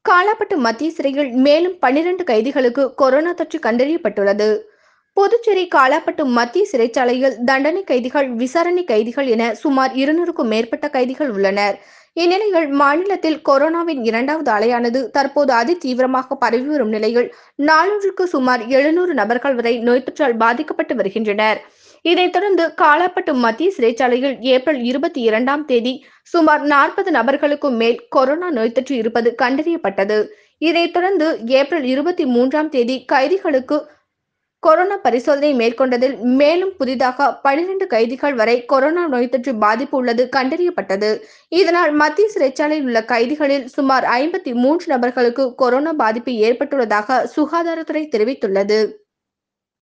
காலாப்பட்டு மத்திய சிறையில் மேலும் பன்னிரண்டு கைதிகளுக்கு கொரோனா தொற்று கண்டறியப்பட்டுள்ளது புதுச்சேரி காலாப்பட்டு மத்திய சிறைச்சாலையில் தண்டனை கைதிகள் விசாரணை கைதிகள் என சுமார் இருநூறுக்கும் மேற்பட்ட கைதிகள் உள்ளனர் இந்நிலையில் மாநிலத்தில் கொரோனாவின் இரண்டாவது அலையானது தற்போது அதி தீவிரமாக பரவி வரும் நிலையில் நாளொன்றுக்கு சுமார் எழுநூறு நபர்கள் வரை நோய் தொற்றால் பாதிக்கப்பட்டு வருகின்றனர் இதைத் தொடர்ந்து காலாப்பட்டு மத்திய சிறைச்சாலையில் ஏப்ரல் இருபத்தி இரண்டாம் தேதி சுமார் நாற்பது நபர்களுக்கும் மேல் கொரோனா நோய் தொற்று இருப்பது கண்டறியப்பட்டது இதைத் தொடர்ந்து ஏப்ரல் இருபத்தி மூன்றாம் தேதி கைதிகளுக்கு கொரோனா பரிசோதனை மேற்கொண்டதில் மேலும் புதிதாக பனிரெண்டு கைதிகள் வரை கொரோனா நோய் தொற்று பாதிப்பு உள்ளது கண்டறியப்பட்டது இதனால் மத்திய சிறைச்சாலையில் உள்ள கைதிகளில் சுமார் ஐம்பத்தி மூன்று நபர்களுக்கு கொரோனா பாதிப்பு ஏற்பட்டுள்ளதாக சுகாதாரத்துறை தெரிவித்துள்ளது